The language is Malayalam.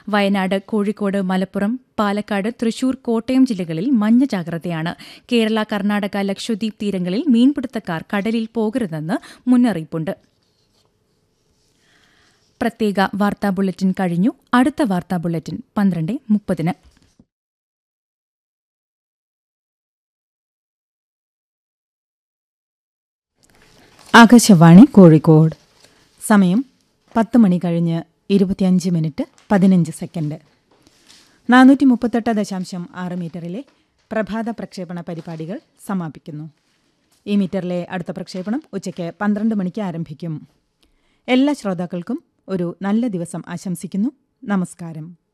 വയനാട് കോഴിക്കോട് മലപ്പുറം പാലക്കാട് തൃശൂർ കോട്ടയം ജില്ലകളിൽ മഞ്ഞ ജാഗ്രതയാണ് കേരള കർണാടക ലക്ഷദ്വീപ് തീരങ്ങളിൽ മീൻപിടുത്തക്കാർ കടലിൽ പോകരുതെന്ന് മുന്നറിയിപ്പുണ്ട് പ്രത്യേക വാർത്താ ബുള്ളറ്റിൻ കഴിഞ്ഞു അടുത്ത വാർത്താ ബുള്ളറ്റിൻ പന്ത്രണ്ട് മുപ്പതിന് ആകാശവാണി കോഴിക്കോട് സമയം പത്ത് മണി കഴിഞ്ഞ് ഇരുപത്തിയഞ്ച് മിനിറ്റ് പതിനഞ്ച് സെക്കൻഡ് നാനൂറ്റി മുപ്പത്തെട്ട് ദശാംശം ആറ് മീറ്ററിലെ പ്രഭാത പ്രക്ഷേപണ പരിപാടികൾ സമാപിക്കുന്നു ഈ മീറ്ററിലെ അടുത്ത പ്രക്ഷേപണം ഉച്ചയ്ക്ക് പന്ത്രണ്ട് മണിക്ക് ആരംഭിക്കും എല്ലാ ശ്രോതാക്കൾക്കും ഒരു നല്ല ദിവസം ആശംസിക്കുന്നു നമസ്കാരം